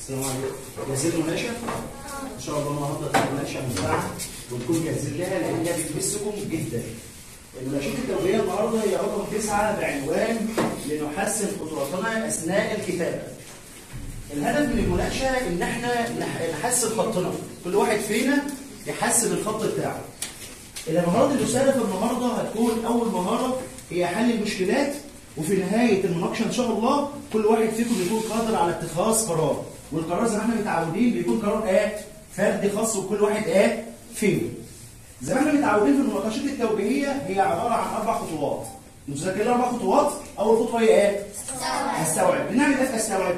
السلام عليكم جاهزين المناقشه؟ ان شاء الله النهارده المناقشه ممتعه ونكون جاهزين لها لان هي بتمسكم جدا. المناقشات التوجيهيه النهارده هي رقم تسعه بعنوان لنحسن قدراتنا اثناء الكتابه. الهدف من المناقشه ان احنا نح- نحسن خطنا، كل واحد فينا يحسن الخط بتاعه. المهارات الاستاذه في النهارده هتكون اول مهاره هي حل المشكلات وفي نهايه المناقشه ان شاء الله كل واحد فيكم يكون قادر على اتخاذ قرار والقرار زي ما احنا متعودين بيكون قرار ايه فردي خاص وكل واحد ايه فيه زي ما احنا متعودين في المناقشات التوجيهيه هي عباره عن اربع خطوات متذكرين الاربع خطوات اول خطوه هي ايه استوعب بنعمل ايه في استوعب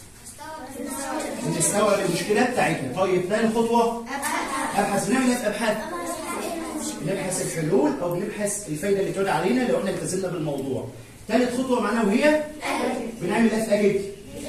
بنستوعب المشكلات بتاعتنا طيب ثاني خطوه ابحث بنعمل ايه في ابحاث بنبحث الحلول او بنبحث الفايده اللي تعود علينا لو احنا التزمنا بالموضوع. ثالث خطوه معانا وهي بنعمل ايه في اجد؟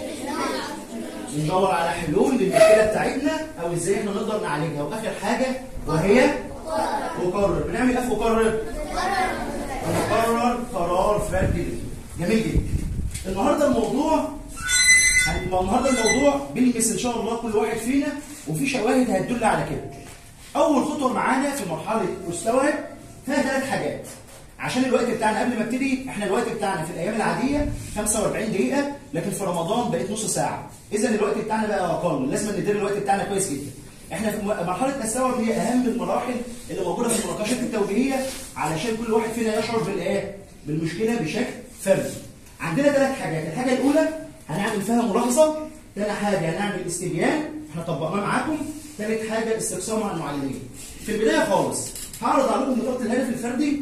بندور على حلول للمشكله بتاعتنا او ازاي احنا نقدر نعالجها واخر حاجه وهي مقرر بنعمل ايه في مقرر؟ نقرر قرار فردي لينا. جميل جدا. النهارده الموضوع هنبقى النهارده الموضوع بيلمس ان شاء الله كل واحد فينا وفي شواهد هتدل على كده. اول خطوه معانا في مرحله مستوعب فيها ثلاث حاجات عشان الوقت بتاعنا قبل ما ابتدي احنا الوقت بتاعنا في الايام العاديه 45 دقيقه لكن في رمضان بقت نص ساعه اذا الوقت بتاعنا بقى اقل لازم ندير الوقت بتاعنا كويس جدا احنا في مرحله استوعب هي اهم المراحل اللي موجوده في المناقشات التوجيهيه علشان كل واحد فينا يشعر بالايه بالمشكله بشكل فردي عندنا ثلاث حاجات الحاجه الاولى هنعمل فيها ملاحظه ثاني حاجه هنعمل استبيان احنا طبقناه معاكم ثالث حاجه استفسار مع المعلمين في البدايه خالص هعرض عليكم بطاقه الهدف الفردي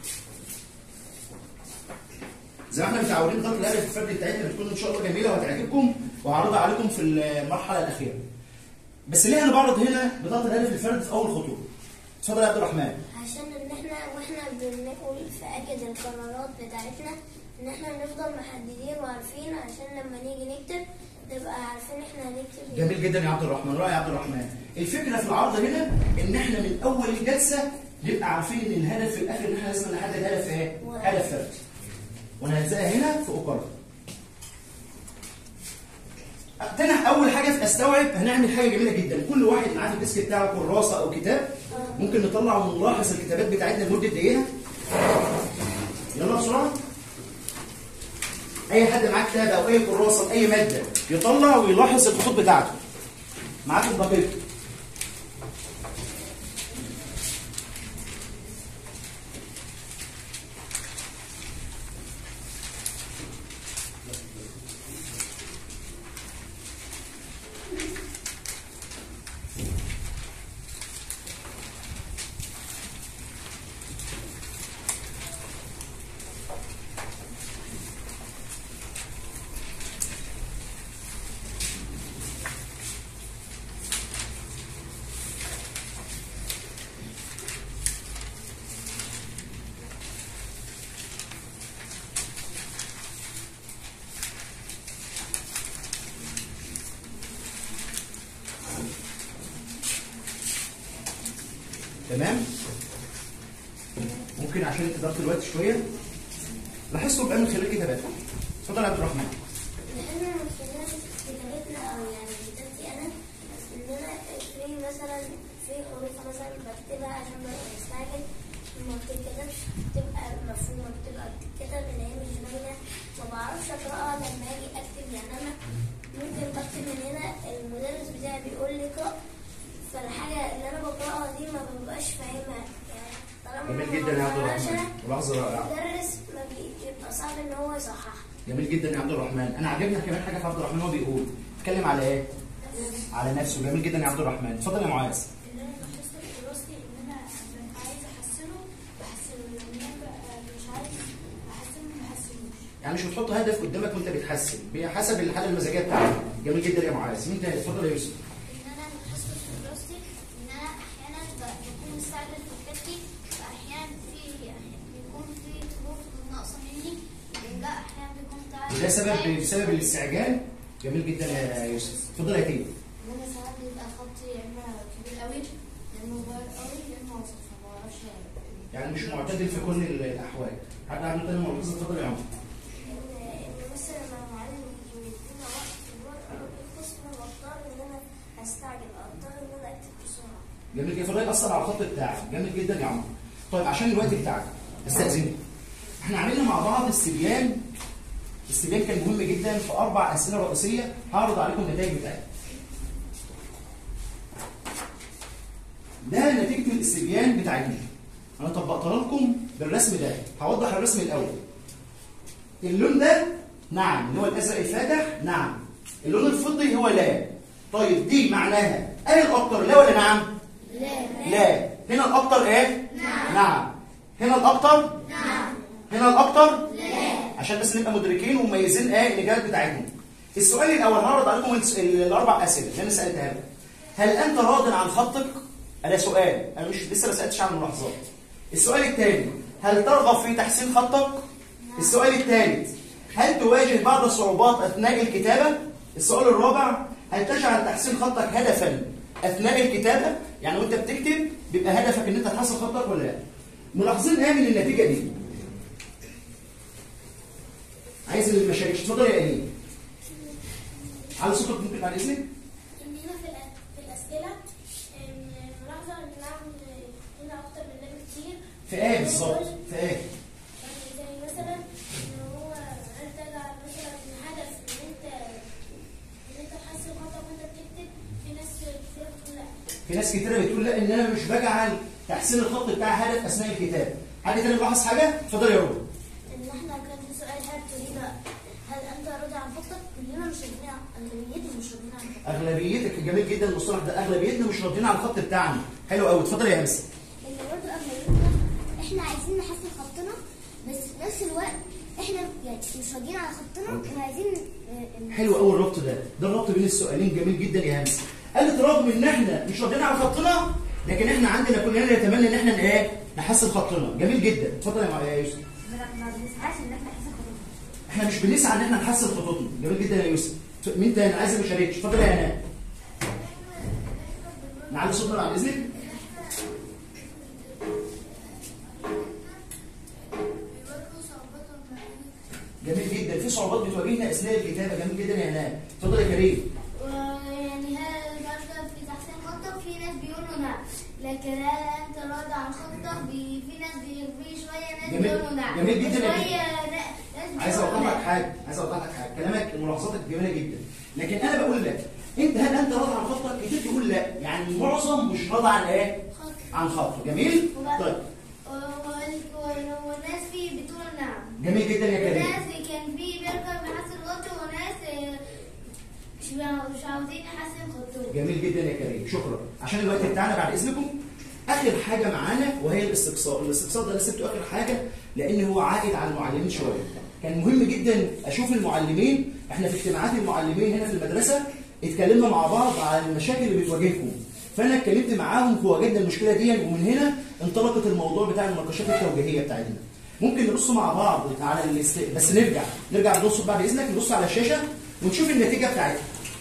زي ما احنا متعودين بطاقه الهدف الفردي بتاعتنا بتكون ان شاء الله جميله وهتعجبكم وهعرضها عليكم في المرحله الاخيره بس ليه انا بعرض هنا بطاقه الهدف الفردي في اول خطوه اتفضل يا عبد الرحمن عشان ان احنا واحنا بنقول في اكد القرارات بتاعتنا ان احنا نفضل محددين وعارفين عشان لما نيجي نكتب نبقى عارفين احنا هنكتب ايه جميل جدا يا عبد الرحمن رائع يا عبد الرحمن الفكره في العرض هنا ان احنا من اول الجلسه نبقى عارفين ان الهدف في الاخر ان احنا لازم نحدد هدف ايه هدف فردي ونلزقها هنا في اقرار تاني اول حاجه في استوعب هنعمل حاجه جميله جدا كل واحد معاه في الديسك بتاعه كراسه او كتاب ممكن نطلع ونلاحظ الكتابات بتاعتنا لمده دقيقه يلا بسرعه اي حد معاه كتاب او اي كراسه اي ماده يطلع ويلاحظ الخطوط بتاعته معاكم دقيقه تمام ممكن عشان اداره الوقت شويه لاحظتوا بقى من خلال كتاباتكم اتفضل يا عبد الرحمن لان من خلال كتابتنا او يعني كتابتي انا ان انا في مثلا في حروف مثلا بكتبها عشان ببقى مستعجل ما بتتكتبش بتبقى مفهومه بتبقى بتتكتب اللي هي مش باينه ما بعرفش اقراها لما اجي اكتب يعني انا ممكن بكتب من هنا المدرس بتاعي بيقول لي اقرا فالحاجه اللي انا بقراها دي ما ببقاش فاهمها يعني طالما جميل ما جدا يا عبد بقراهاش الرحمن أنا، ملاحظه رائعه المدرس ما بي- بيبقى صعب ان هو يصحح جميل جدا يا عبد الرحمن انا عجبني كمان حاجه في عبد الرحمن هو بيقول اتكلم على ايه على نفسه جميل جدا يا عبد الرحمن اتفضل يا معاذ اللي انا لاحظته في دراستي ان انا ببقى عايز احسنه بحسنه لما انا ببقى مش عايز احسنه ما بحسنوش يعني مش بتحط هدف قدامك وانت بتحسن بحسب الحاله المزاجيه بتاعتك جميل جدا يا معاذ مين تاني اتفضل يا يوسف ان انا لاحظته في دراستي ان انا احيانا ب- بكون مستعجل في كتابتي واحيانا في بيكون في حروف ناقصه مني الانجاء احيانا بيكون تعب وده سبب بسبب الاستعجال جميل جدا يا يوسف اتفضل يا تيم ان انا ساعات بيبقى خطي يا اما كبير قوي يا اما صغير قوي يا اما وسط فما بعرفش يعني مش معتدل في كل الاحوال حد عنده تاني ملحوظه اتفضل يا عمر ان إن مثلا لما المعلم يجي ويدينا وقت في الورقه او القسم بضطر استعجل اضطر ان انا اكتب بسرعه جميل جدا فده يأثر على الخط بتاعك جميل جدا يا عمرو طيب عشان الوقت بتاعك استأذنك احنا عملنا مع بعض استبيان الاستبيان كان مهم جدا في اربع اسئله رئيسيه هعرض عليكم النتائج بتاعتها ده نتيجه الاستبيان بتاعتنا انا طبقتها لكم بالرسم ده هوضح الرسم الاول اللون ده نعم اللي هو الازرق الفاتح نعم اللون الفضي هو لا طيب دي معناها ايه الاكتر لا ولا نعم لا لا هنا الاكتر ايه نعم نعم هنا الاكتر نعم هنا الاكتر لا عشان بس نبقى مدركين ومميزين ايه الاجابات بتاعتهم السؤال الاول هعرض عليكم الس- ال- الاربع اسئله اللي انا سالتها لك هل انت راض عن خطك ده سؤال انا مش لسه ما سالتش عن الملاحظات السؤال الثاني هل ترغب في تحسين خطك السؤال الثالث هل تواجه بعض الصعوبات اثناء الكتابه السؤال الرابع هل تجعل تحسين خطك هدفا اثناء الكتابه يعني وانت بتكتب بيبقى هدفك ان انت تحسن خطك ولا لا ملاحظين ايه من النتيجه دي عايز اللي ما شاركش اتفضل يا امين على صوتك ممكن بعد اذنك ان هنا في الأ- في الاسئله أم، ملاحظه ان نعم هنا اكتر من لا بكتير في ايه بالظبط في ايه يعني زي مثلا ان هو هل تجعل مثلا هدف ان انت ان انت تحسن خطك وانت بتكتب في ناس كتير بتقول لا في ناس كتيره بتقول لا ان انا مش بجعل تحسين الخط بتاعي هدف اثناء الكتاب حد تاني ملاحظ حاجه اتفضل يا رب ان احنا كان في سؤال هل تريد هل انت راضي عن خطك؟ كلنا مش راضيين عن اغلبيتنا مش راضيين عن خطك اغلبيتك جميل جدا المصطلح ده اغلبيتنا مش راضيين على الخط بتاعنا حلو قوي اتفضل يا امس ان برضه اغلبيتنا احنا عايزين نحسن خطنا بس في نفس الوقت احنا يعني مش راضيين على خطنا وعايزين آه، إن- حلو قوي الربط ده ده الربط بين السؤالين جميل جدا يا همس قالت رغم ان احنا مش راضيين على خطنا لكن احنا عندنا كلنا نتمنى ان احنا ايه نحسن خطنا جميل جدا اتفضل يا مع- يا يوسف ما بنسعاش ان احنا نحسن خطنا احنا مش بنسعى ان احنا نحسن خطوطنا جميل جدا يا يوسف مين تاني عايز ما يشاركش اتفضل يا هناء نعلي صوتنا بعد اذنك جميل جدا في صعوبات بتواجهنا اثناء الكتابه جميل جدا يا هناء اتفضل يا كريم ويعني هل ترغب في تحسين خطك في ناس بيقولوا نعم لكن هل انت راضي عن خطك بي- في ناس بي- في شويه ناس جميل- بيقولوا نعم جميل جدا يا شويه نا- ناس عايز بيقولوا اوضح لك لا. حاجه عايز اوضح لك حاجه كلامك ملاحظاتك جميله جدا لكن انا بقول لك انت هل انت راضي عن خطك كتير تقول لا يعني المعظم مش راضي عن ايه خط. عن خطه جميل وبقى- طيب و- و- و- والناس في بتقول نعم جميل جدا يا كريم وناس كان في بيركب يحسن خطه وناس آه، مش مش عاوزين يحسن خطهم جميل جدا يا كريم شكرا عشان الوقت بتاعنا بعد اذنكم اخر حاجه معانا وهي الاستقصاء الاستقصاء ده انا سبته اخر حاجه لان هو عائد على المعلمين شويه كان مهم جدا اشوف المعلمين احنا في اجتماعات المعلمين هنا في المدرسه اتكلمنا مع بعض عن المشاكل اللي بتواجهكم فانا اتكلمت معاهم فوجدنا المشكله دي ومن هنا انطلقت الموضوع بتاع المناقشات التوجيهيه بتاعتنا ممكن نبص مع بعض على الاست... بس نرجع نرجع نبص بعد اذنك نبص على الشاشه ونشوف النتيجه بتاعتها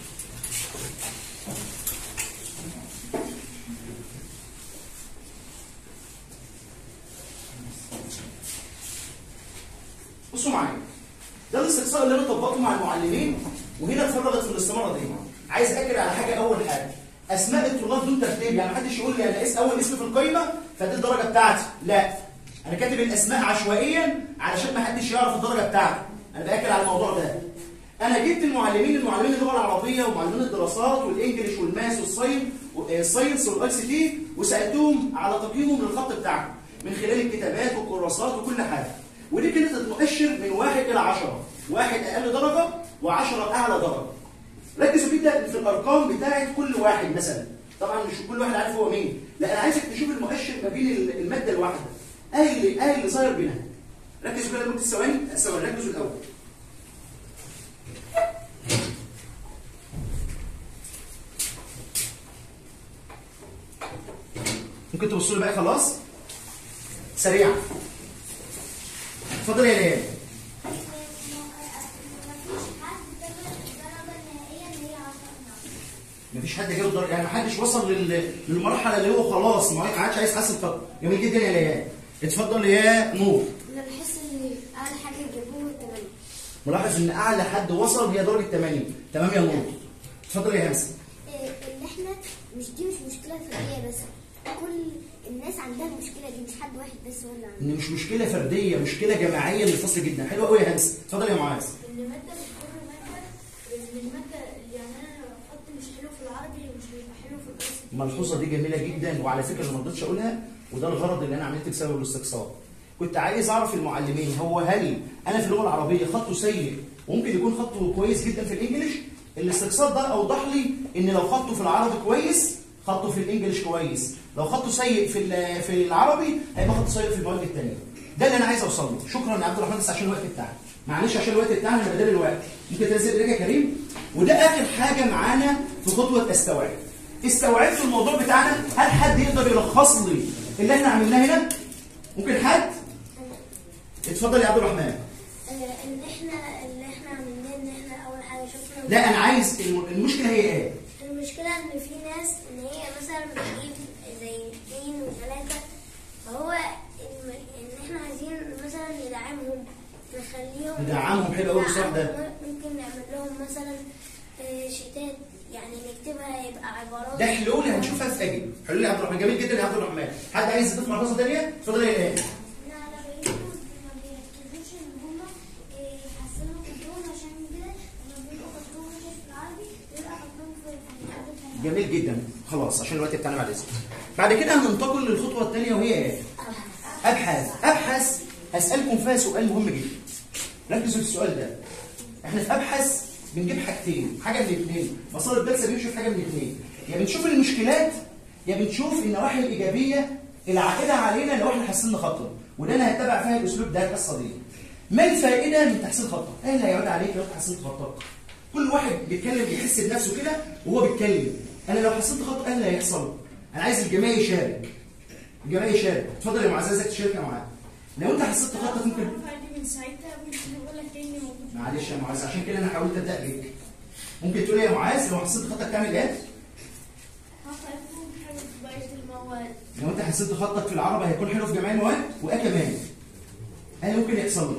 بصوا معايا ده الاستقصاء اللي انا طبقته مع المعلمين وهنا اتفرغت في الاستماره دي عايز اكد على حاجه اول حاجه اسماء الطلاب دون ترتيب يعني محدش يقول لي انا اسم اول اسم في القائمه فدي الدرجه بتاعتي لا انا كاتب الاسماء عشوائيا علشان ما حدش يعرف الدرجه بتاعتي انا باكد على الموضوع ده انا جبت المعلمين المعلمين اللغه العربيه ومعلمين الدراسات والانجليش والماس والصين والساينس والاي سي تي وسالتهم على تقييمهم للخط بتاعهم من خلال الكتابات والكراسات وكل حاجه ودي كانت مؤشر من واحد الى 10 واحد اقل درجه و10 اعلى درجه ركزوا جدا في الارقام بتاعت كل واحد مثلا طبعا مش كل واحد عارف هو مين لا انا عايزك تشوف المؤشر ما بين الماده الواحده ايه اللي ايه اللي ظاهر بينها ركزوا كده لمده ثواني ثواني ركزوا الاول ممكن تبصوا لي بقى خلاص سريعا اتفضل يا ليان مفيش حد جاب الدرجة النهائية إن هي 10 نعم مفيش حد جاب درجه يعني محدش وصل لل... للمرحله اللي هو خلاص ما عادش عايز يحسن خط جميل جدا يا ليان اتفضل يا نور انا بحس ان اعلى حاجه جابوه الثمانيه ملاحظ ان اعلى حد وصل هي درجه 80 تمام يا نور اتفضل يا همسه اللي احنا مش دي مش مشكله فرديه بس كل الناس عندها المشكله دي مش حد واحد بس هو اللي عنده ان مش مشكله فرديه مشكله جماعيه للفصل جدا حلو قوي يا همس اتفضل يا معاذ ان ماده بتكون ماده ان الماده يعني انا لو خط مش حلو في العربي مش هيبقى حلو في الدراسه الملحوظه دي جميله جدا وعلى فكره ما رضيتش اقولها وده الغرض اللي انا عملت بسبب الاستقصاء كنت عايز اعرف المعلمين هو هل انا في اللغه العربيه خطه سيء وممكن يكون خطه كويس جدا في الانجليش الاستقصاء ده اوضح لي ان لو خطه في العربي كويس خطه في الانجليش كويس لو خطه سيء في ال- في العربي هيبقى خطه سيء في المواد الثانيه ده اللي انا عايز اوصل له شكرا يا عبد الرحمن بس عشان الوقت بتاعنا معلش عشان الوقت بتاعنا انا بدل الوقت ممكن تنزل ايدك يا كريم وده اخر حاجه معانا في خطوه استوعب استوعبت الموضوع بتاعنا هل حد يقدر يلخص لي اللي احنا عملناه هنا ممكن حد اتفضل يا عبد الرحمن آه، ان احنا اللي احنا عملناه ان احنا اول حاجه شفنا لا انا عايز الم- المشكله هي ايه المشكله ان في ناس ان هي مثلا بتجيب زي اثنين وثلاثه فهو الم- ان احنا عايزين مثلا ندعمهم نخليهم ندعمهم، حلو أوي الصح ده. ندعمهم، ممكن نعمل لهم مثلا آه، شتات يعني نكتبها يبقى عبارات ده حلول هنشوفها في اجل حلول يا عبد الرحمن جميل جدا يا عبد الرحمن حد عايز يضيف ملحوظه ثانيه اتفضل يا ايمان لا على بقيتهم ما بيركزوش ان هما إيه، يحسنوا خطهم عشان كده لما بيبقوا خطهم وحش في العربي بيبقى خطهم في في الحاجات التانية. جميل جدا خلاص عشان الوقت بتاعنا بعد اذنك بعد كده هننتقل للخطوه الثانيه وهي ايه ابحث ابحث هسالكم فيها سؤال مهم جدا ركزوا في السؤال ده احنا في ابحث بنجيب حاجتين حاجه من الاثنين مسار الدرس بيمشي في حاجه من الاثنين يا بنشوف المشكلات يا بنشوف النواحي الايجابيه العائده علينا لو احنا حسنا خطا وده انا هتبع فيها الاسلوب ده القصه دي ما الفائده من تحسين خطك ايه اللي هيعود عليك لو حسنت خطك كل واحد بيتكلم بيحس بنفسه كده وهو بيتكلم انا لو حسنت خطا ايه اللي هيحصل انا عايز الجميع يشارك الجميع يشارك اتفضل يا معاذ عايزك تشارك يا معاذ لو انت حسيت خطك ممكن عادي من ساعتها ممكن يقول لك تاني موجود معلش يا معاذ عشان كده انا حاولت ابدا بيك ممكن تقول إيه يا معاذ لو حسيت خطك تعمل ايه هفهمهم حاجة في بقية المواد لو انت حسيت خطك في العربي هيكون حلو في جميع المواد وايه كمان ايه اللي ممكن يحصل لك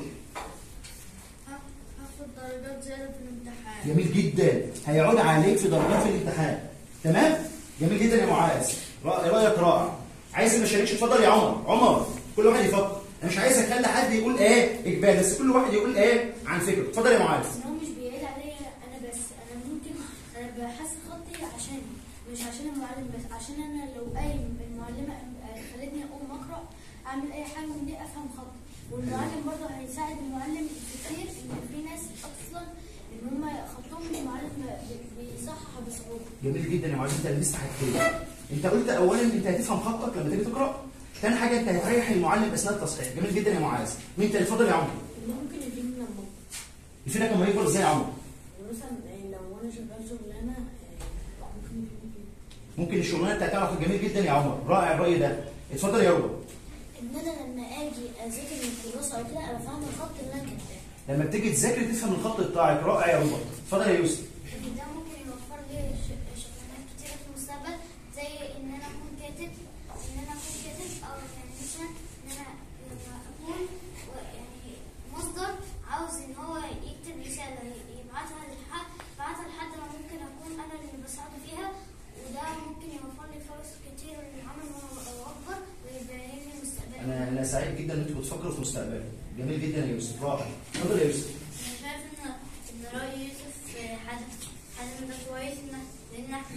هاخد درجات زيادة في الامتحان جميل جدا هيعود عليك في درجات في الامتحان تمام جميل جدا يا معاذ رأي رايك رائع عايز اللي ما شاركش اتفضل يا عمر عمر كل واحد يفكر انا مش عايز اخلي حد يقول ايه اجباري بس كل واحد يقول ايه عن فكره اتفضل يا معاذ ان هو مش بيعيد عليا انا بس انا ممكن انا بحسن خطي عشان مش عشان المعلم بس عشان انا لو قايم المعلمه خلتني اقوم اقرا اعمل اي حاجه من دي افهم خطي والمعلم برضه هيساعد المعلم كتير ان في ناس اصلا ان هم خطهم المعلم بي- بيصحح بصعوبه جميل جدا يا معاذ انت لبست حاجتين انت قلت اولا انت هتفهم خطك لما تيجي تقرا ثاني حاجه انت هتريح المعلم اثناء التصحيح جميل جدا يا معاذ مين تاني اتفضل يا عمر ممكن يجيب لنا ممكن يفيدك لما يكبر ازاي يا عمر مثلا لو انا شغال شغلانه آه، ممكن يجيب لي ممكن الشغلانه بتاعتها تعرف جميل جدا يا عمر رائع الراي ده اتفضل يا ربا ان انا لما اجي اذاكر من الكراسه او كده انا فاهم الخط اللي انا كاتباه لما بتيجي تذاكر تفهم الخط بتاعك رائع يا ربا اتفضل يا يوسف ده ممكن يوفر لي ش- شغلانات كتيرة في المستقبل زي ان انا اكون كاتب ان انا اكون كاتب او يعني مثلا ان انا لما اكون و- يعني مصدر عاوز ان هو يكتب رسالة يبعتها لحد يبعتها لحد ما ممكن اكون انا اللي بساعده فيها وده ممكن يوفر لي فرص كتير للعمل وهو اكبر ويبين لي مستقبلي انا انا سعيد جدا ان انتوا بتفكروا في مستقبلك جميل جدا يا يوسف رائع اتفضل يا يوسف انا شايف ان ان راي يوسف حازم حازم ده كويس ان لان احنا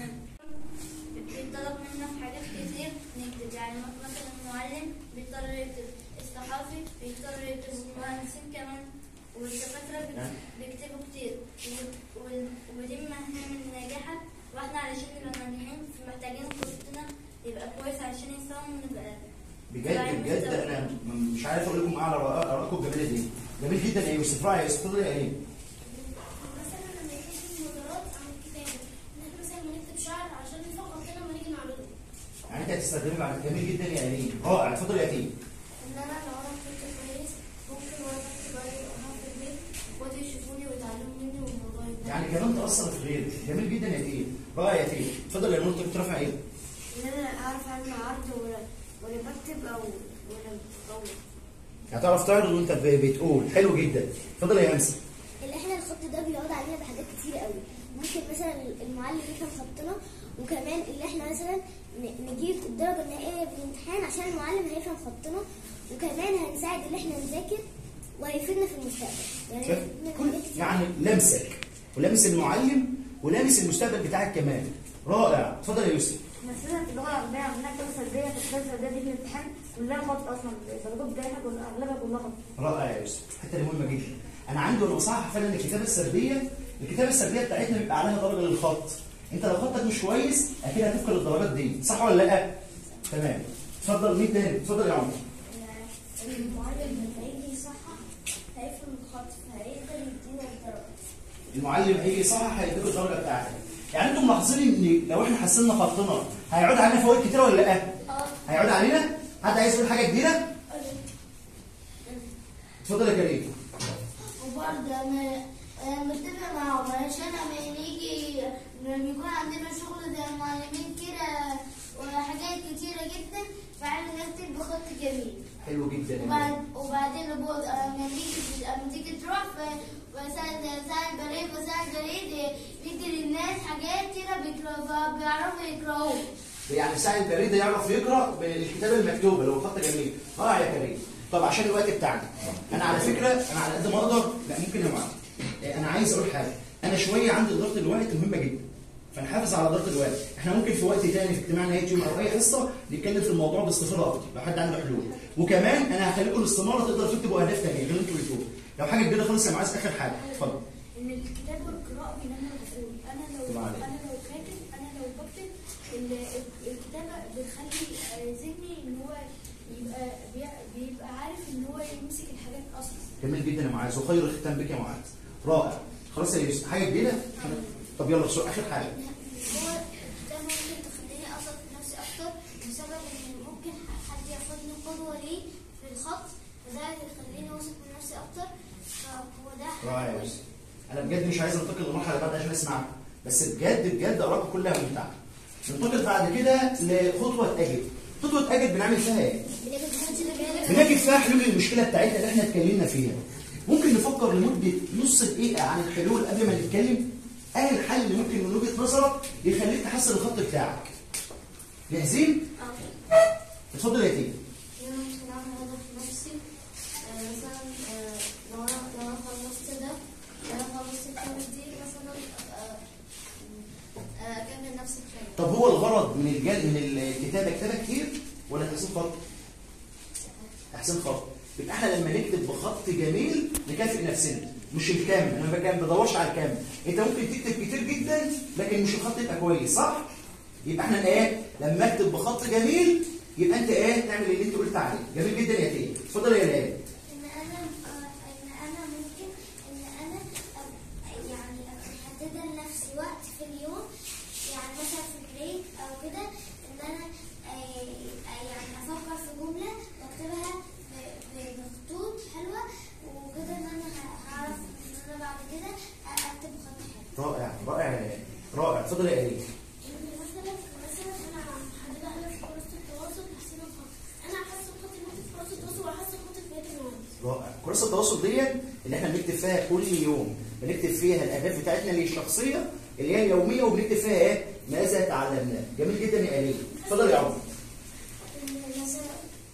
بيطلب منا في حاجات كتير نكتب يعني مثلا المعلم بيضطر يكتب الصحافي بيضطر يكتب المهندسين كمان والدكاترة بيك- بيكتبوا كتير و- وال- ودي مهام الناجحة واحنا علشان نبقى ناجحين محتاجين خطتنا يبقى كويس علشان يساهم ونبقى بجد بجد انا م- مش عارف اقول لكم اعلى رأ- ارائكم الجميله دي جميل جدا يا يوسف رائع يا يوسف اتفضل يا ايه مثلا لما يكون في محاضرات عن الكتابة ان احنا مثلا بنكتب شعر عشان نفهم خطنا لما نيجي نعرضه يعني انت هتستخدمه بعد جميل جدا يا ايه رائع اتفضل يا ايه ان انا لو انا كنت كويس ممكن وانا بكتب عليه اقراها في البيت واجي يشوفوني ويتعلموا مني والموضوع يبقى يعني كمان تاثر في غيرك جميل جدا يا ايه رائع يا ايه اتفضل يا نور انت بترفع ايه ان انا اعرف اعمل عرض ولا ولا بكتب او ولا بقول هتعرف تعرض وانت ب- بتقول حلو جدا اتفضل يا همسه اللي احنا الخط ده بيعود علينا بحاجات كتير قوي ممكن مثلا المعلم يفهم خطنا وكمان اللي احنا مثلا ن- نجيب الدرجه النهائيه في الامتحان عشان المعلم هيفهم خطنا وكمان هنساعد اللي احنا نذاكر وهيفيدنا في المستقبل يعني كل يعني لمسك ولمس المعلم ولامس المستقبل بتاعك كمان رائع اتفضل يا يوسف مثلا في اللغه العربيه عندنا كلمه سلبيه في الكلمه السلبيه دي في الامتحان كلها خط اصلا الدرجات بتاعتها كلها اغلبها كلها خط رائع يا يوسف الحته دي مهمه جدا انا عندي وانا بصحح فعلا الكتابه السرديه الكتابه السرديه بتاعتنا بيبقى عليها درجه للخط انت لو خطك مش كويس اكيد هتفقد الدرجات دي صح ولا لا تمام اتفضل مين تاني اتفضل يا عمر المعلم لما يجي يصحح هيفهم الخط فهيقدر يدينا الدرجه المعلم هيجي يصحح هيديك الدرجه بتاعتك يعني انتم ملاحظين ان لو احنا حسنا خطنا هيعود علينا فوائد كتيره ولا لا اه هيعود علينا حد عايز يقول حاجه جديده اتفضل يا كريم وبرضه انا أنا متفق معاهم علشان لما نيجي لما يكون عندنا شغل زي المعلمين كده وحاجات كتيرة جدا فعلا نكتب بخط جميل حلو جدا يا وبعد مريم. وبعدين لما لما تيجي لما تيجي تروح ف- مثلا ساعة البريد وساعة البريد بيدي للناس حاجات كده بيقرأوا- بيعرفوا يقرأوها يعني ساعي البريد يعرف يقرا بالكتابه المكتوبه لو خط جميل رائع يا كريم طب عشان الوقت بتاعنا انا على فكره انا على قد ما اقدر لا ممكن يا معلم إيه، انا عايز اقول حاجه انا شويه عندي اداره الوقت مهمه جدا فنحافظ على اداره الوقت احنا ممكن في وقت تاني في اجتماع نهايه يوم او اي حصه نتكلم في الموضوع باستفاضه اكتر لو حد عنده حلول وكمان انا هخليكم الاستماره تقدروا تكتبوا اهداف تانيه غير اللي انتوا بتقولوا لو حاجه كبيره خالص يا معاذ اخر حاجه اتفضل ان الكتاب والقراءه بينما العقول انا لو طبعا عليك. انا لو كاتب انا لو بكتب ال- ال- الكتابه بتخلي آه، ذهني ان هو يبقى بيع- بيبقى عارف ان هو يمسك الحاجات اصلا جميل جدا يا معاذ وخير الختام بك يا معاذ رائع خلاص يا يوسف حاجه جديده طب يلا بسرعه اخر حاجه هو ده ممكن تخليني اثق في نفسي اكتر بسبب ان ممكن حد ياخدني قدوه ليه في الخط فده يخليني واثق من نفسي اكتر فهو ده رائع يا يوسف انا بجد مش عايز انتقل للمرحله اللي بعد عشان اسمعكم بس بجد بجد اراءكم كلها ممتعه ننتقل بعد كده لخطوه اجد خطوه اجد بنعمل فيها ايه بنجد فيها حلول المشكله بتاعتنا اللي احنا اتكلمنا فيها ممكن نفكر لمده نص دقيقه عن الحلول قبل ما نتكلم ايه الحل اللي ممكن من وجهه نظرك يخليك تحسن الخط بتاعك جاهزين اتفضل يا تيجي انا ممكن اعمل هدف لنفسي آه، مثلا آه، لو انا لو انا خلصت ده لو انا خلصت الكورس دي مثلا ابقى آه، اكمل نفس الحاجه طب هو الغرض من الجل من الكتابه كتابه كتير ولا تحسين خط؟ تحسين خط يبقى احنا لما نكتب بخط جميل نكافئ نفسنا مش الكامل انا ما بك- بدورش على الكامل انت ممكن تكتب كتير جدا لكن مش الخط يبقى كويس صح؟ يبقى احنا ايه لما اكتب بخط جميل يبقى انت ايه تعمل اللي انت قلت عليه جميل جدا يا تيه اتفضل يا ليلى ان انا آه، ان انا ممكن ان انا أب- يعني محدده لنفسي وقت في اليوم يعني مثلا في البريك او كده ان انا آه، آه، يعني افكر في جمله واكتبها ب- ب- بخطوط حلوه وكده ان انا ه- هعرف ان انا بعد كده اكتب خط حلو رائع رائع يا ليلى. رائع اتفضل يا ليلى مثلا مثلا انا محدده هدف في كورس التواصل تحسين الخط انا هحسن خط المكتب في كورس التواصل وهحسن خط في بقيه المواد رائع كورس التواصل ديت اللي احنا بنكتب فيها كل يوم بنكتب فيها الاهداف بتاعتنا اللي الشخصيه اللي هي اليوميه وبنكتب فيها ايه ماذا تعلمنا جميل جدا يا آلية اتفضل يا عمر مثلا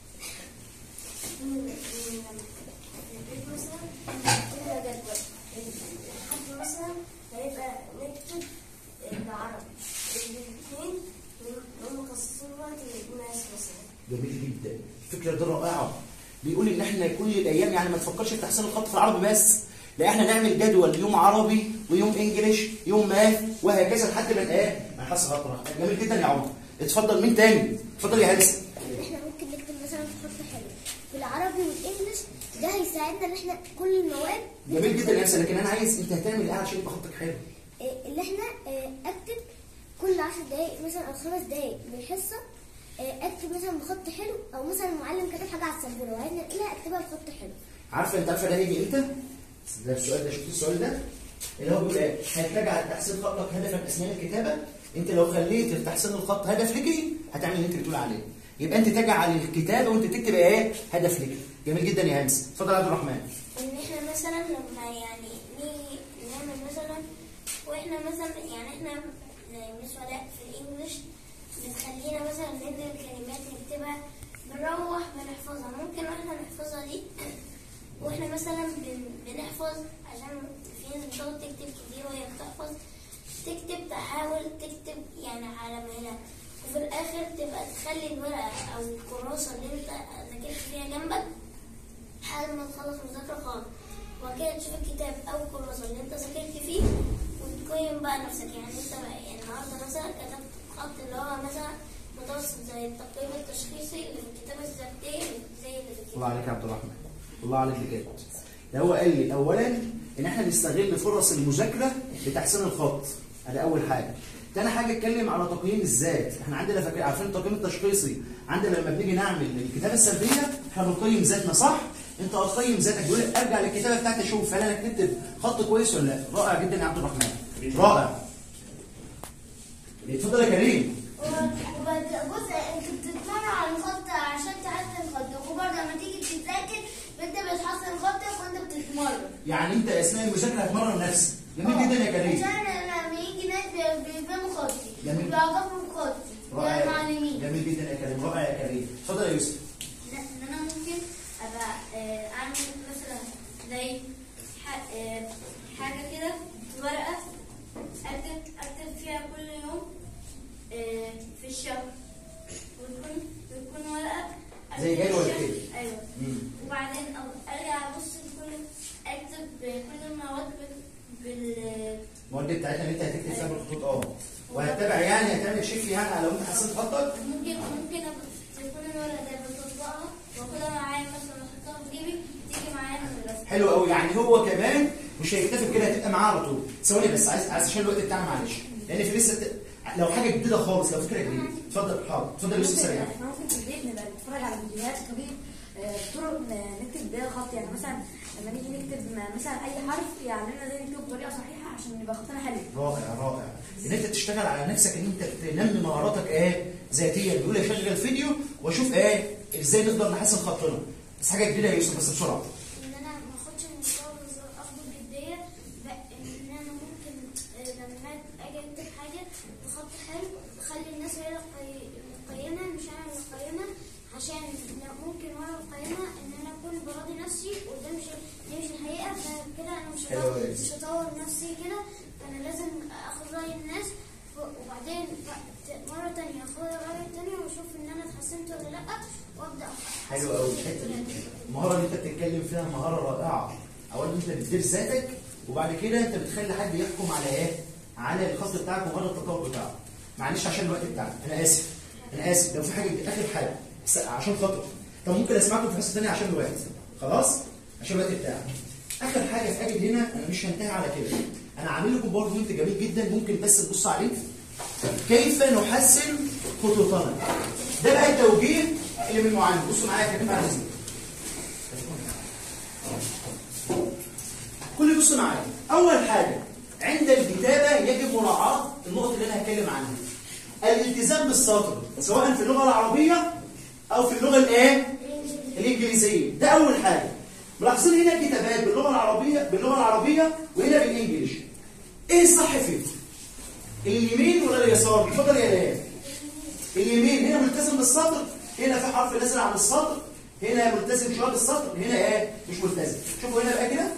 مثلا كده جدول حد مثلا هيبقى نكتب العربي الاثنين هم مخصصين وقت للناس مثلا جميل جدا الفكره دي رائعه بيقول ان احنا كل الايام يعني ما تفكرش في تحسين الخط في العربي بس لا احنا نعمل جدول يوم عربي ويوم انجليش يوم ماث وهكذا لحد ما ايه ما نحس خطرة جميل جدا يا عمر اتفضل مين تاني اتفضل يا هندسه احنا ممكن نكتب مثلا في خط حلو في العربي والانجليش ده هيساعدنا ان احنا كل المواد جميل جدا يا هندسه لكن انا عايز انت هتعمل ايه عشان يبقى خطك حلو آه، اللي احنا آه، اكتب كل عشر دقايق مثلا او خمس دقايق بالحصه آه، اكتب مثلا بخط حلو او مثلا المعلم كتب حاجه على السبوره وعايزنا نلاقيها اكتبها بخط حلو عارفه انت عارفه ده هيجي امتى؟ ده السؤال ده شفت السؤال ده؟ اللي هو بيقول ايه؟ هل تجعل تحسين خطك هدفا اثناء الكتابه؟ انت لو خليت تحسين الخط هدف لك هتعمل اللي انت بتقول عليه. يبقى انت تجعل الكتابه وانت تكتب ايه؟ هدف لك. جميل جدا يا هندسه. اتفضل يا عبد الرحمن. ان احنا مثلا لما يعني نيجي نعمل مثلا واحنا مثلا يعني احنا مش ولاء في الانجليش بنكتبها بنروح بنحفظها ممكن واحنا نحفظها دي واحنا مثلا بن... بنحفظ عشان في ناس بتقعد تكتب كتير وهي بتحفظ تكتب تحاول تكتب يعني على مهلها وفي الاخر تبقى تخلي الورقه او الكراسه اللي انت ذاكرت فيها جنبك لحد ما تخلص مذاكره خالص وبعد كده تشوف الكتاب او الكراسه اللي انت ذاكرت فيه وتقيم بقى نفسك يعني انت بقى يعني النهارده مثلا كتبت خط اللي هو مثلا متوسط زي التقييم التشخيصي اللي في الكتابه الذاتيه زي اللي في الله الكتاب عليك يا عبد الرحمن الله عليك بجد ده هو قال لي اولا ان احنا نستغل فرص المذاكره لتحسين الخط ادي اول حاجه تاني حاجه اتكلم على تقييم الذات احنا عندنا فاكر عارفين التقييم التشخيصي عندنا لما بنيجي نعمل الكتابه السلبيه احنا بنقيم ذاتنا صح انت هتقيم ذاتك يقول لك ارجع للكتابه بتاعتي اشوف هل انا كتبت خط كويس ولا لا رائع جدا يا عبد الرحمن رائع اتفضل يا كريم وبعد بص انت بتتمرن على الخط عشان تحسن خطك وبرضه لما تيجي تذاكر انت بتحسن خطك وانت بتتمرن يعني انت اثناء المذاكره هتمرن نفسك جميل جدا يا كريم عشان لما يجي ناس بي- بيفهموا خطي جميل. بيعجبهم خطي رائع معلمين جميل جدا يا كريم رائع يا كريم اتفضل يا يوسف ان انا ممكن ابقى آه، اعمل مثلا زي ح- آه، حاجه كده في ورقه اكتب اكتب فيها كل يوم آه، في الشهر وتكون تكون ورقه أكتب زي جدول فيها- كده. ايوه مم. وبعدين أو- ارجع ابص كل اكتب كل المواد بال- بال المواد بتاعتنا اللي انت هتكتب فيها بالخطوط اه وهتتابع يعني هتعمل شيك يعني على لو انت حسنت خطك ممكن ممكن أبقى- تكون الورقه دي بطبقها واخدها معايا مثلا احطها في جيبي تيجي معايا من المدرسه حلو قوي يعني هو كمان مش هيكتفي بكده هتبقى معاه على طول ثواني بس عايز عايز عشان الوقت بتاعنا معلش لان في لسه ت- لو حاجه جديده خالص لو فكره جديده اتفضل حاضر اتفضل يا يوسف ممكن سريع احنا ممكن في البيت نبقى نتفرج على فيديوهات طريق آه، طرق ن- نكتب بيها الخط يعني مثلا لما نيجي نكتب م- مثلا اي حرف يعلمنا ازاي نكتبه بطريقه صحيحه عشان يبقى خطنا حلو رائع رائع ان انت تشتغل على نفسك ان انت تنمي مهاراتك ايه ذاتيا بيقول لي اشغل فيديو واشوف ايه ازاي نقدر نحسن خطنا بس حاجه جديده يا يوسف بس بسرعه ان انا ما اخدش الموضوع بز- اخده بجديه ب- ان انا ممكن آه، لما اجي اكتب حاجه بخط حلو بخلي الناس هي اللي تقي- تقيمها مش انا اللي اقيمها عشان لو ممكن وانا بقيمها ان انا اكون براضي نفسي وده مش دي مش الحقيقه فكده انا مش حلو هطور أوي. مش هطور نفسي كده فانا لازم اخد راي الناس و- وبعدين ف- مره تانية اخد راي التانية واشوف ان انا اتحسنت ولا لا وابدا حلو قوي الحته دي المهاره اللي انت بتتكلم فيها مهاره رائعه اولا انت بتدير ذاتك وبعد كده انت بتخلي حد يحكم على ايه على الخط بتاعك ومدى التطور بتاعك معلش عشان الوقت بتاعنا انا اسف انا اسف لو في حاجه اخر حاجه بس عشان خاطر طب ممكن اسمعكم في حصه ثانيه عشان الوقت خلاص عشان الوقت بتاعنا اخر حاجه في اجد هنا انا مش هنتهي على كده انا عامل لكم برضه انت جميل جدا ممكن بس تبص عليه كيف نحسن خطوطنا ده بقى التوجيه اللي من المعلم بصوا معايا يا كريم على اذنك كل بص معايا اول حاجه عند الكتابه يجب مراعاه النقط اللي انا هتكلم عنها الالتزام بالسطر سواء في اللغه العربيه او في اللغه الايه الانجليزيه ده اول حاجه ملاحظين هنا الكتابات باللغه العربيه باللغه العربيه وهنا بالانجليش ايه الصح فيه اليمين ولا اليسار اتفضل يا ليان اليمين هنا ملتزم بالسطر هنا في حرف نازل عن السطر هنا ملتزم شويه بالسطر هنا ايه مش ملتزم شوفوا هنا بقى كده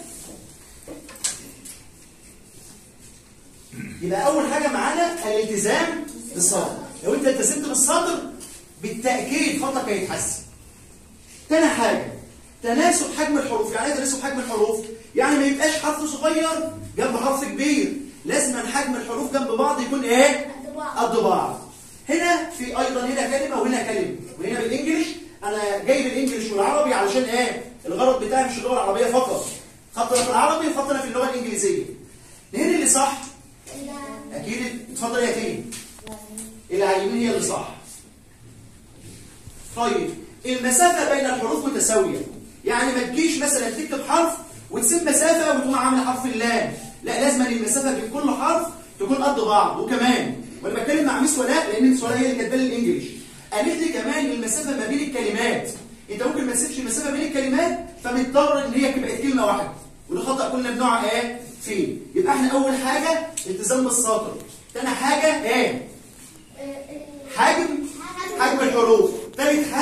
يبقى اول حاجه معانا الالتزام بالسطر لو انت التزمت بالسطر بالتاكيد خطك هيتحسن تاني حاجه تناسب حجم الحروف يعني ايه تناسب حجم الحروف يعني ما يبقاش حرف صغير جنب حرف كبير لازم حجم الحروف جنب بعض يكون ايه قد بعض. قد بعض هنا في ايضا هنا كلمه وهنا كلمه وهنا بالانجلش انا جايب الانجليش والعربي علشان ايه الغرض بتاعي مش اللغه العربيه فقط خطنا في العربي وخطنا في اللغه الانجليزيه هنا اللي صح اكيد اتفضل يا تيم اللي على اليمين هي اللي صح طيب المسافه بين الحروف متساويه يعني ما تجيش مثلا تكتب حرف وتسيب مسافه وتقوم عامل حرف اللام لا لازم ان المسافه بين كل حرف تكون قد بعض وكمان وانا بتكلم مع ميس ولاء لان ميس ولاء هي اللي كاتبه لي الانجليش قالت لي كمان المسافه ما بين الكلمات انت ممكن ما تسيبش المسافه بين الكلمات فمضطر ان هي تبقى كلمه واحده وده خطا كلنا بنقع ايه فيه يبقى احنا اول حاجه التزام بالسطر تاني حاجه ايه حجم حجم الحروف ثالث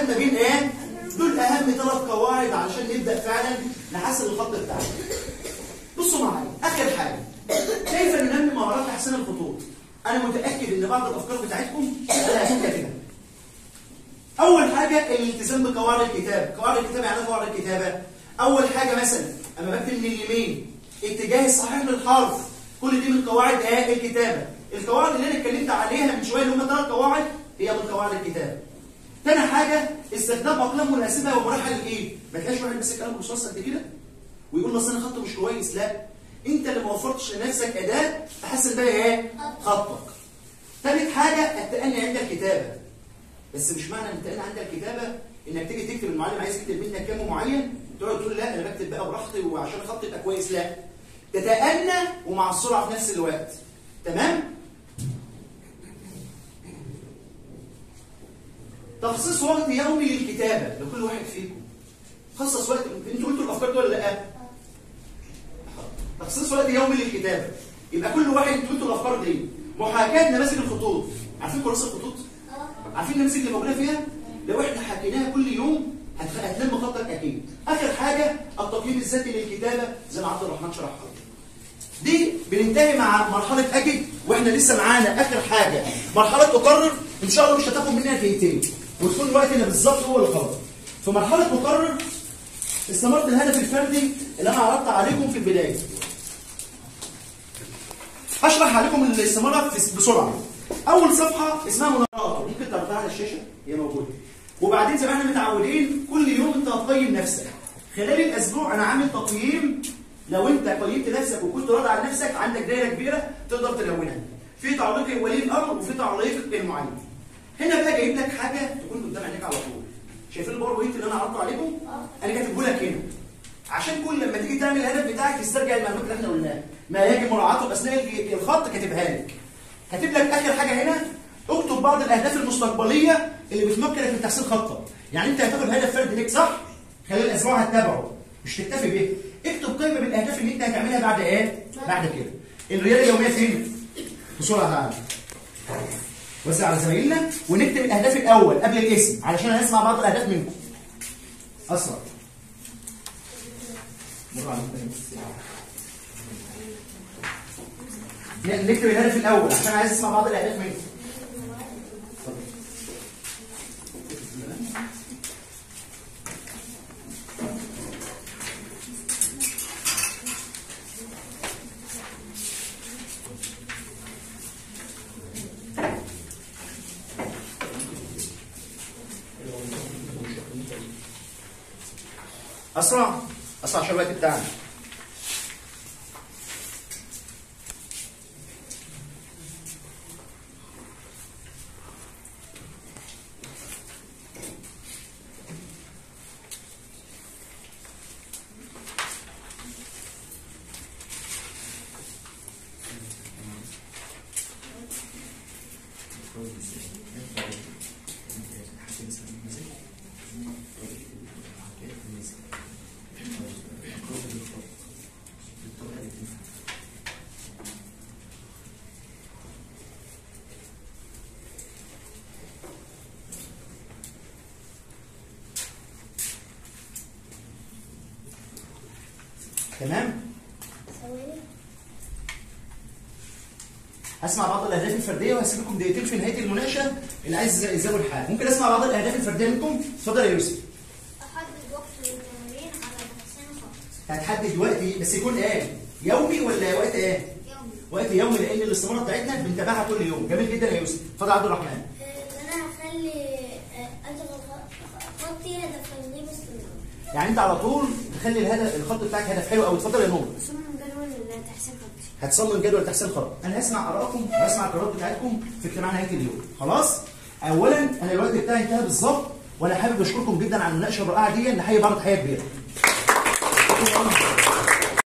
ما بين ايه دول اهم ثلاث قواعد علشان نبدا فعلا نحسن الخط بتاعنا بصوا معايا اخر حاجه كيف ننمي مهارات تحسين الخطوط انا متاكد ان بعض الافكار بتاعتكم انا هكتبها كده اول حاجه الالتزام بقواعد الكتابه قواعد الكتابه يعني ايه قواعد الكتابه اول حاجه مثلا اما بكتب من اليمين اتجاه الصحيح للحرف كل دي من قواعد ايه الكتابه القواعد اللي انا اتكلمت عليها من شويه اللي هم ثلاث قواعد هي من قواعد الكتابه تاني حاجه استخدام اقلام مناسبه ومرحله الايه ما تلاقيش واحد ماسك قلم رصاص قد كده ويقول اصل انا خطه مش كويس لا انت اللي ما وفرتش لنفسك اداه تحسن بيها ايه خطك ثالث حاجه التأني عند الكتابه بس مش معنى ان التأني عند الكتابه انك تيجي تكتب المعلم عايز يكتب منك كلام معين تقعد تقول لا انا بكتب بقى براحتي وعشان خطي يبقى كويس لا تتأنى ومع السرعه في نفس الوقت تمام تخصيص وقت يومي للكتابه لكل واحد فيكم خصص وقت انتوا قلتوا الافكار دي ولا لا تخصيص وقت يومي للكتابه يبقى كل واحد انتوا قلتوا الافكار دي محاكاه نماذج الخطوط عارفين كراسه الخطوط عارفين النماذج اللي موجوده فيها لو احنا حكيناها كل يوم هتخ- هتلم خطك اكيد اخر حاجه التقييم الذاتي للكتابه زي ما عبد الرحمن شرحها دي بننتهي مع مرحله اجد واحنا لسه معانا اخر حاجه مرحله اقرر ان شاء الله مش هتاخد مننا دقيقتين وتكون وقتنا بالظبط هو اللي خلاص في مرحله اقرر استمرت الهدف الفردي اللي انا عرضت عليكم في البدايه هشرح عليكم الاستمارة في- بسرعه اول صفحه اسمها مناقشه ممكن تعرضها على الشاشه هي موجوده وبعدين زي ما احنا متعودين كل يوم انت هتقيم نفسك خلال الاسبوع انا عامل تقييم لو انت قيمت نفسك وكنت راضي عن نفسك عندك دايره كبيره تقدر تلونها في تعليق ولي الامر وفي تعليق المعلم هنا بقى جايب لك حاجه تكون قدام عينيك على طول شايفين الباوربوينت اللي انا عرضته عليكم انا كاتبه لك هنا عشان كل لما تيجي تعمل الهدف بتاعك تسترجع المعلومات اللي احنا قلناها ما يجب مراعاته اثناء الج- الخط كاتبها لك كاتب لك اخر حاجه هنا اكتب بعض الاهداف المستقبليه اللي بتمكنك من تحسين خطك يعني انت هتاخد هدف فردي ليك صح خلال الاسبوع هتتابعه مش تكتفي به اكتب قائمه بالاهداف اللي انت هتعملها بعد ايه بعد كده الرياضه اليوميه فين بسرعه تعالى وزع على زمايلنا ونكتب الاهداف الاول قبل الاسم علشان هنسمع بعض الاهداف منكم اسرع مرة على نكتب الهدف الاول عشان عايز اسمع بعض الاهداف منكم اتفضل. اسرع اسرع عشان الوقت بتاعنا تمام ثواني هسمع بعض الاهداف الفرديه وهسيب لكم دقيقتين في نهايه المناقشه اللي عايز يزود الحاجه ممكن اسمع بعض الاهداف الفرديه منكم اتفضل يا يوسف أحدد وقت للتمرين على تحسين الخط هتحدد وقت بس يكون ايه يومي ولا وقت ايه يومي وقت يومي لان الاستماره بتاعتنا بنتابعها كل يوم جميل جدا يا يوسف اتفضل يا عبد الرحمن إن أنا هخلي آه، أشغل خ- خطي هدف فني باستمرار يعني انت على طول تخلي الهدف الخط بتاعك هدف حلو قوي اتفضل يا نور ثم جدول تحسين خطي هتصمم جدول تحسين خط انا هسمع ارائكم وهسمع القرارات بتاعتكم في اجتماع نهايه اليوم خلاص اولا انا الوقت بتاعي انتهى بالظبط وانا حابب اشكركم جدا على المناقشه الرائعه دي نحيي بعض تحيه كبيره